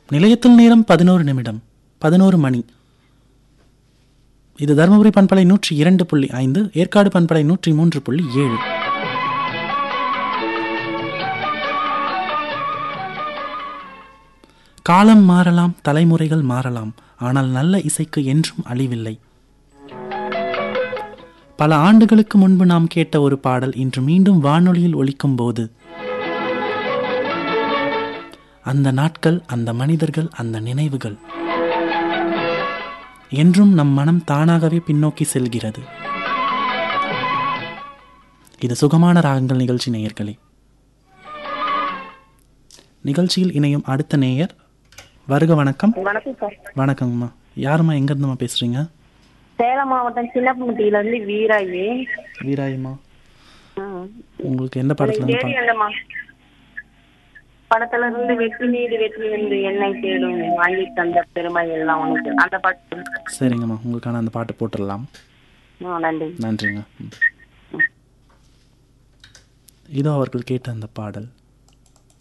நிலையத்தில் நேரம் பதினோரு நிமிடம் பதினோரு மணி இது தருமபுரி பண்பலை நூற்றி இரண்டு புள்ளி ஐந்து ஏற்காடு பண்பலை நூற்றி மூன்று புள்ளி ஏழு காலம் மாறலாம் தலைமுறைகள் மாறலாம் ஆனால் நல்ல இசைக்கு என்றும் அழிவில்லை பல ஆண்டுகளுக்கு முன்பு நாம் கேட்ட ஒரு பாடல் இன்று மீண்டும் வானொலியில் ஒலிக்கும் போது அந்த நாட்கள் அந்த மனிதர்கள் அந்த நினைவுகள் என்றும் நம் மனம் தானாகவே பின்னோக்கி செல்கிறது இது சுகமான ராகங்கள் நிகழ்ச்சி நேயர்களே நிகழ்ச்சியில் இணையும் அடுத்த நேயர் வருக வணக்கம் வணக்கம் சார் வணக்கங்கம்மா யாரும்மா எங்கேருந்துமா பேசுறீங்க சேலம் மாவட்டம் சின்னப்பமுட்டியில இருந்து வீராயி வீராயம்மா ம். உங்களுக்கு எந்த படத்துல இருந்து தேடி வந்தம்மா படத்துல இருந்து வெற்றி மீது வெற்றி என்று என்னை தேடும் வாங்கி தந்த பெருமை எல்லாம் உனக்கு அந்த பாட்டு பா- சரிங்கம்மா உங்களுக்கான அந்த பாட்டு போட்டுடலாம் ஆ, நன்றி நன்றிங்க ம். இதோ அவர்கள் கேட்ட அந்த பாடல்